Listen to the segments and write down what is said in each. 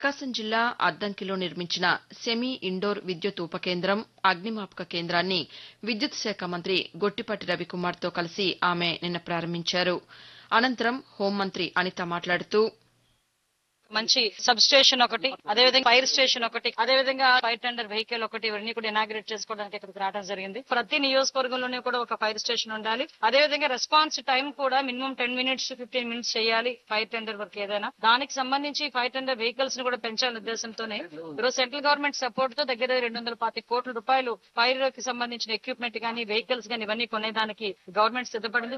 ప్రకాశం జిల్లా అద్దంకిలో నిర్మించిన semi indoor విద్యుత్ ఉప కేంద్రం అగ్నిమాపక కేంద్రాన్ని విద్యుత్ శాఖ మంత్రి గొట్టిపాటి రవికుమార్తో కలిసి ఆమె నిన్న ప్రారంభించారు అనంతరం హోంమంత్రి అనిత మాట్లాడుతూ మంచి సబ్ స్టేషన్ ఒకటి అదే విధంగా ఫైర్ స్టేషన్ ఒకటి అదే విధంగా ఫైర్ టెండర్ వెహికల్ ఒకటి ఇవన్నీ కూడా ఇనాగ్రేట్ చేసుకోవడానికి ఇక్కడికి రావడం జరిగింది ప్రతి నియోజకవర్గంలోనే కూడా ఒక ఫైర్ స్టేషన్ ఉండాలి అదే విధంగా రెస్పాన్స్ టైం కూడా minimum ten minutes fifteen minutes చేయాలి ఫైర్ టెండర్ వర్క్ ఏదైనా దానికి సంబంధించి ఫైర్ టెండర్ వెహికల్స్ ని కూడా పెంచాలనే ఉద్దేశంతోనే ఈరోజు సెంట్రల్ గవర్నమెంట్ సపోర్ట్ తో దగ్గర రెండు వందల పాతి కోట్ల రూపాయలు ఫైర్ కి సంబంధించిన ఎక్విప్మెంట్ కానీ వెహికల్స్ కానీ ఇవన్నీ కొనేదానికి గవర్నమెంట్ సిద్ధపడింది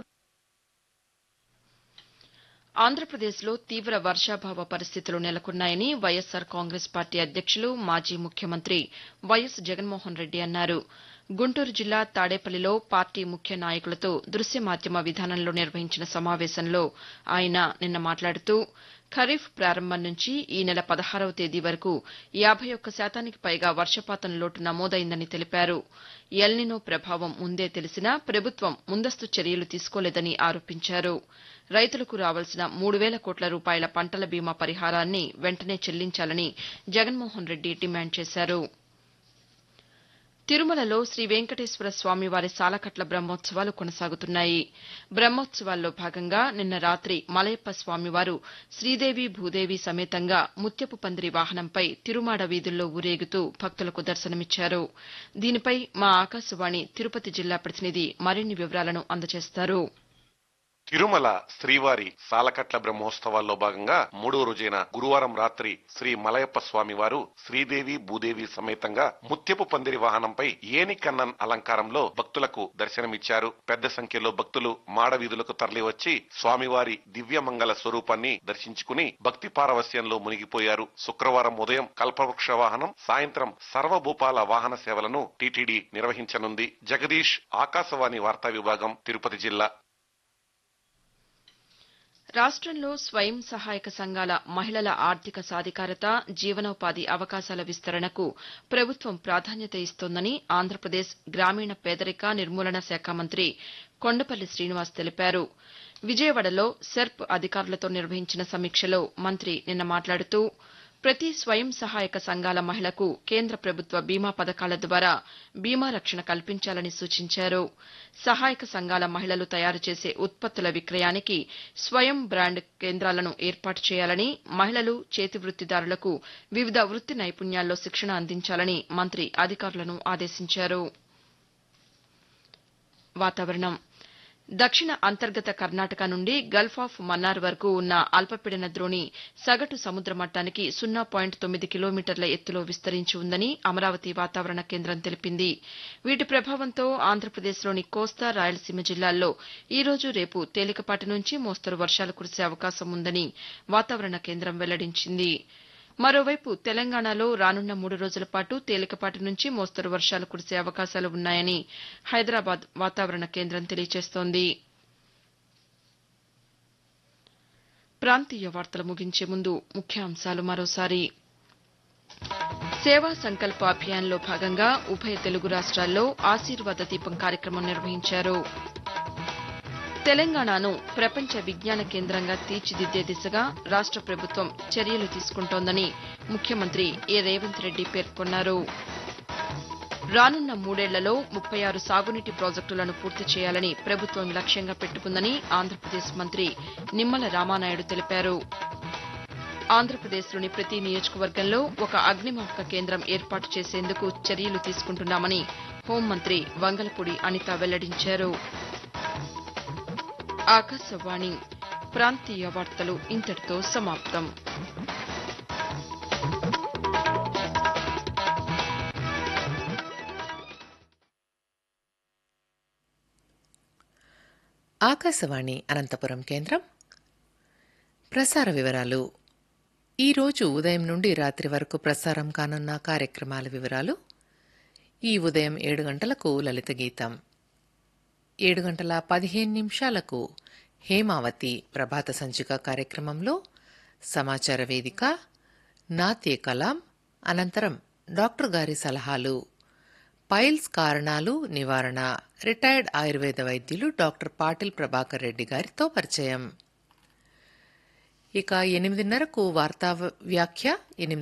ఆంధ్రప్రదేశ్లో తీవ్ర వర్షాభావ పరిస్థితులు నెలకొన్నాయని వైఎస్సార్ కాంగ్రెస్ పార్టీ అధ్యక్షులు మాజీ ముఖ్యమంత్రి వైఎస్ జగన్మోహన్ రెడ్డి అన్నారు గుంటూరు జిల్లా తాడేపల్లిలో పార్టీ ముఖ్య నాయకులతో దృశ్య మాధ్యమ విధానంలో నిర్వహించిన సమావేశంలో ఆయన నిన్న మాట్లాడుతూ ఖరీఫ్ ప్రారంభం నుంచి ఈ నెల పదహారవ తేదీ వరకు యాబై ఒక్క శాతానికి పైగా వర్షపాతం లోటు నమోదైందని తెలిపారు ఎల్నినో ప్రభావం ముందే తెలిసినా ప్రభుత్వం ముందస్తు చర్యలు తీసుకోలేదని ఆరోపించారు రైతులకు రావాల్సిన మూడు వేల కోట్ల రూపాయల పంటల బీమా పరిహారాన్ని వెంటనే చెల్లించాలని జగన్మోహన్ రెడ్డి డిమాండ్ చేశారు తిరుమలలో శ్రీ వెంకటేశ్వర స్వామివారి సాలకట్ల బ్రహ్మోత్సవాలు కొనసాగుతున్నాయి బ్రహ్మోత్సవాల్లో భాగంగా నిన్న రాతి మలయప్ప స్వామివారు శ్రీదేవి భూదేవి సమేతంగా ముత్యపు పందిరి వాహనంపై తిరుమాడ వీధుల్లో ఊరేగుతూ భక్తులకు దర్శనమిచ్చారు దీనిపై మా ఆకాశవాణి తిరుపతి జిల్లా ప్రతినిధి మరిన్ని వివరాలను అందజేస్తారు తిరుమల శ్రీవారి సాలకట్ల బ్రహ్మోత్సవాల్లో భాగంగా మూడో రోజైన గురువారం రాత్రి శ్రీ మలయప్ప స్వామి వారు శ్రీదేవి భూదేవి సమేతంగా ముత్యపు పందిరి వాహనంపై ఏని కన్నన్ అలంకారంలో భక్తులకు దర్శనమిచ్చారు పెద్ద సంఖ్యలో భక్తులు మాడ వీధులకు తరలివచ్చి స్వామివారి దివ్యమంగళ స్వరూపాన్ని దర్శించుకుని భక్తి పారవస్యంలో మునిగిపోయారు శుక్రవారం ఉదయం కల్పవృక్ష వాహనం సాయంత్రం సర్వభూపాల వాహన సేవలను టీటీడీ నిర్వహించనుంది జగదీష్ ఆకాశవాణి వార్తా విభాగం తిరుపతి జిల్లా రాష్టంలో స్వయం సహాయక సంఘాల మహిళల ఆర్థిక సాధికారత జీవనోపాధి అవకాశాల విస్తరణకు ప్రభుత్వం ప్రాధాన్యత ఇస్తోందని ఆంధ్రప్రదేశ్ గ్రామీణ పేదరిక నిర్మూలన శాఖ మంత్రి కొండపల్లి శ్రీనివాస్ తెలిపారు విజయవాడలో సెర్ప్ అధికారులతో నిర్వహించిన సమీక్షలో మంత్రి నిన్న మాట్లాడుతూ ప్రతి స్వయం సహాయక సంఘాల మహిళకు కేంద్ర ప్రభుత్వ బీమా పథకాల ద్వారా బీమా రక్షణ కల్పించాలని సూచించారు సహాయక సంఘాల మహిళలు తయారు చేసే ఉత్పత్తుల విక్రయానికి స్వయం బ్రాండ్ కేంద్రాలను ఏర్పాటు చేయాలని మహిళలు చేతి వృత్తిదారులకు వివిధ వృత్తి నైపుణ్యాల్లో శిక్షణ అందించాలని మంత్రి అధికారులను ఆదేశించారు వాతావరణం దక్షిణ అంతర్గత కర్ణాటక నుండి గల్ఫ్ ఆఫ్ మన్నార్ వరకు ఉన్న అల్పపీడన ద్రోణి సగటు సముద్ర మట్టానికి సున్నా పాయింట్ తొమ్మిది కిలోమీటర్ల ఎత్తులో విస్తరించి ఉందని అమరావతి వాతావరణ కేంద్రం తెలిపింది వీటి ప్రభావంతో ఆంధ్రప్రదేశ్లోని కోస్తా రాయలసీమ జిల్లాల్లో ఈ రోజు రేపు తేలికపాటి నుంచి మోస్తరు వర్షాలు కురిసే అవకాశం ఉందని వాతావరణ కేంద్రం వెల్లడించింది మరోవైపు తెలంగాణలో రానున్న మూడు రోజుల పాటు తేలికపాటి నుంచి మోస్తరు వర్షాలు కురిసే అవకాశాలు ఉన్నాయని హైదరాబాద్ వాతావరణ కేంద్రం తెలియజేస్తోంది ప్రాంతీయ వార్తలు ముగించే ముందు ముఖ్యాంశాలు మరోసారి సేవా సంకల్ప అభియాన్లో భాగంగా ఉభయ తెలుగు రాష్ట్రాల్లో ఆశీర్వాద దీపం కార్యక్రమం నిర్వహించారు తెలంగాణను ప్రపంచ విజ్ఞాన కేంద్రంగా తీర్చిదిద్దే దిశగా రాష్ట ప్రభుత్వం చర్యలు తీసుకుంటోందని ముఖ్యమంత్రి ఏ రేవంత్ రెడ్డి పేర్కొన్నారు రానున్న మూడేళ్లలో ముప్పై ఆరు సాగునీటి ప్రాజెక్టులను పూర్తి చేయాలని ప్రభుత్వం లక్ష్యంగా పెట్టుకుందని ఆంధ్రప్రదేశ్ మంత్రి నిమ్మల రామానాయుడు తెలిపారు ఆంధ్రప్రదేశ్లోని ప్రతి నియోజకవర్గంలో ఒక అగ్నిమాపక కేంద్రం ఏర్పాటు చేసేందుకు చర్యలు తీసుకుంటున్నామని హోంమంత్రి వంగలపూడి అనిత వెల్లడించారు ఆకాశవాణి ప్రాంతీయ వార్తలు ఇంతటితో సమాప్తం ఆకాశవాణి అనంతపురం కేంద్రం ప్రసార వివరాలు ఈరోజు ఉదయం నుండి రాత్రి వరకు ప్రసారం కానున్న కార్యక్రమాల వివరాలు ఈ ఉదయం ఏడు గంటలకు లలిత గీతం ఏడు గంటల పదిహేను నిమిషాలకు హేమావతి ప్రభాత సంచిక కార్యక్రమంలో సమాచార వేదిక నాత్య కలాం అనంతరం డాక్టర్ గారి సలహాలు పైల్స్ కారణాలు నివారణ రిటైర్డ్ ఆయుర్వేద వైద్యులు డాక్టర్ పాటిల్ ప్రభాకర్ రెడ్డి గారితో పరిచయం ఇక ఎనిమిదిన్నరకు వార్తా వ్యాఖ్య ఎనిమిది